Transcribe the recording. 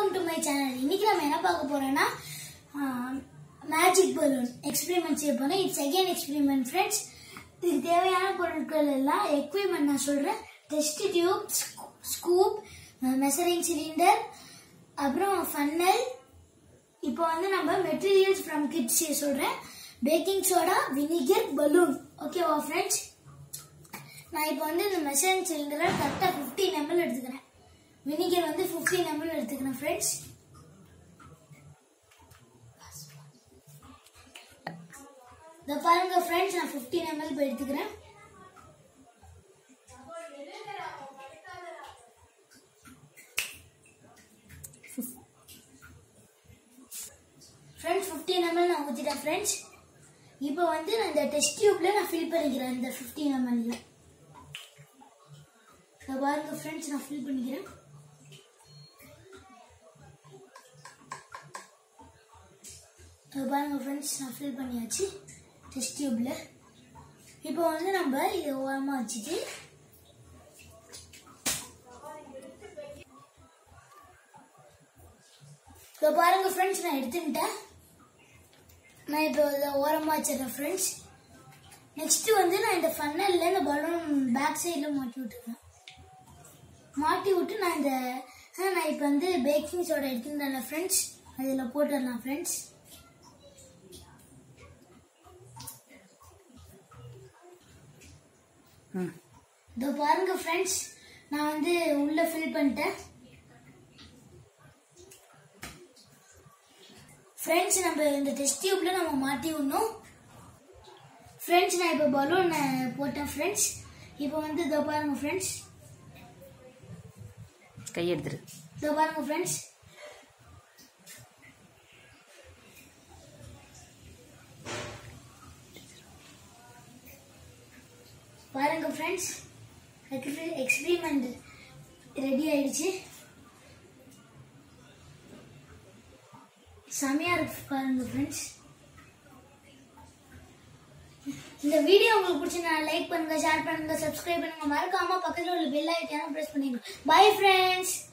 welcome to my channel இன்னைக்கு நம்ம என்ன பார்க்க போறோம்னா மேஜிக் பலூன் எக்ஸ்பெரிமெண்ட் செய்ய போறோம் இட்ஸ் செகண்ட் எக்ஸ்பெரிமெண்ட் ஃப்ரெண்ட்ஸ் இதுக்கு தேவையான பொருட்கள் எல்லாம் எக்யூப்மெண்ட் நான் சொல்றேன் test tube scoop measuring cylinder அப்புறம் ஃபன்னல் இப்போ வந்து நம்ம மெட்டீரியல்ஸ் ஃப்ரம் கிட்ஸ் சொல்றேன் பேக்கிங் சோடா வினிகர் பலூன் ஓகேவா ஃப்ரெண்ட்ஸ் நான் இப்போ வந்து இந்த மெசரிங் சிலிண்டரை கரெக்டாக ஃபிஃப்டீன் எம்எல் எடுத்துக்கிறேன் வினிகர் வந்து 15 ml எடுத்துக்கிறேன் ஃப்ரெண்ட்ஸ் இந்த பாருங்க ஃப்ரெண்ட்ஸ் நான் 15 ml இப்போ எடுத்துக்கிறேன் ஃப்ரெண்ட்ஸ் 15 ml நான் ஊற்றிட்டேன் ஃப்ரெண்ட்ஸ் இப்போ வந்து நான் இந்த டெஸ்ட் டியூப்ல நான் ஃபில் பண்ணிக்கிறேன் இந்த 15 ml இதை பாருங்க ஃப்ரெண்ட்ஸ் நான் ஃபில் பண்ணிக்கிறேன் இதை பாருங்க ஃப்ரெண்ட்ஸ் நான் ஃபில் பண்ணியாச்சு டெஸ்ட் டியூப்ல இப்போ வந்து நம்ம இதை ஓரமாக வச்சுட்டு இப்போ பாருங்க ஃப்ரெண்ட்ஸ் நான் எடுத்துக்கிட்டேன் நான் இப்போ இதை ஓரமாக வச்சிடறேன் ஃப்ரெண்ட்ஸ் நெக்ஸ்ட் வந்து நான் இந்த ஃபன்னல்ல இந்த பலூன் பேக் சைடில் மாட்டி விட்டுருக்கேன் மாட்டி விட்டு நான் இந்த ஆ, நான் இப்போ வந்து பேக்கிங் சோடா எடுத்துருந்தேன்ல ஃப்ரெண்ட்ஸ் அதில் போட்டுடலாம் ஃப்ரெண்ட்ஸ் இதோ பாருங்க ஃப்ரெண்ட்ஸ் நான் வந்து உள்ள ஃபில் பண்ணிட்டேன் ஃப்ரெண்ட்ஸ் நம்ம இந்த டெஸ்ட் டியூப்ல நம்ம மாட்டி விடணும் ஃப்ரெண்ட்ஸ் நான் இப்போ பலூன் போட்டேன் ஃப்ரெண்ட்ஸ் இப்போ வந்து இதோ பாருங்க ஃப்ரெண்ட்ஸ் கை எடுத்துரு இதோ பாருங்க ஃப்ரெண்ட்ஸ் பாருங்க ஃப்ரெண்ட்ஸ் எக்ஸ்பிரிமெண்ட் ரெடி ஆயிடுச்சு செமையா இருக்கு பாருங்க ஃப்ரெண்ட்ஸ் இந்த வீடியோ உங்களுக்கு பிடிச்சிருந்தா லைக் பண்ணுங்க ஷேர் பண்ணுங்க சப்ஸ்கிரைப் பண்ணுங்க மறக்காம பக்கத்துல உள்ள பெல் ஐக்கான பிரஸ் பண்ணிடுங்க பை ஃப்ரெண்ட்ஸ்